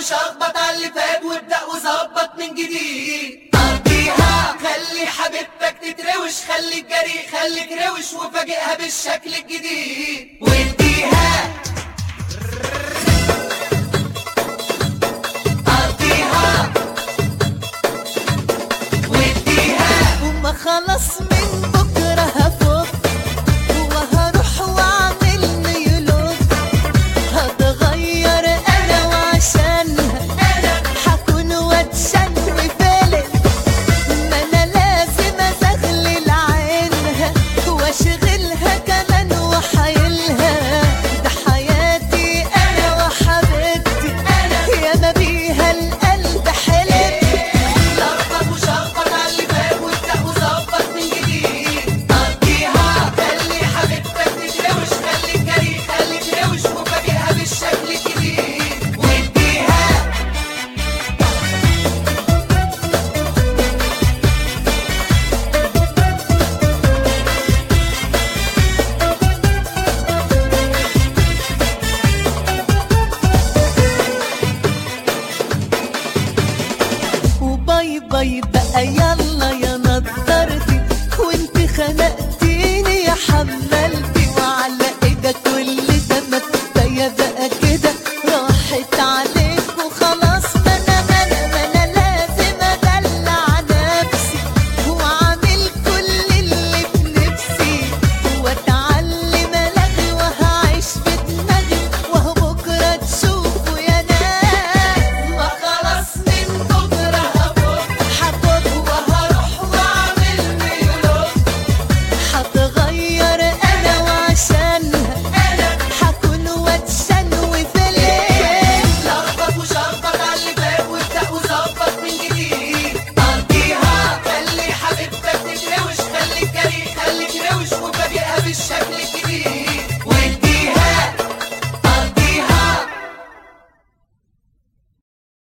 وشخبط على اللي فات وابدأ وظبط من جديد قضيها خلي حبيبتك تتروش خليك جريء خليك روش وفاجئها بالشكل الجديد واديها قضيها واديها وما خلص من بكرة هفوق وهروح واعمل نيلوك هتغير انا وعشانها انا حكون واتشن وفلت ما انا لازم ازغلل عينها واشغلها كمان وحايلها ده حياتي انا وحبيبتي انا يا ما بيها القلب حلم لخبط وشخبط على اللي فات وابدأ وظبط من جديد قضيها خلي حبيبتك تتروش خليك جريء خليك روش وفاجئها بالشكل الجديد واديها وباي باي بقى يلا يا نضارتي وانت خنقتيني يا حمالتي وعلى ايدك كل ده ما كفايه بقى كده راحت عليك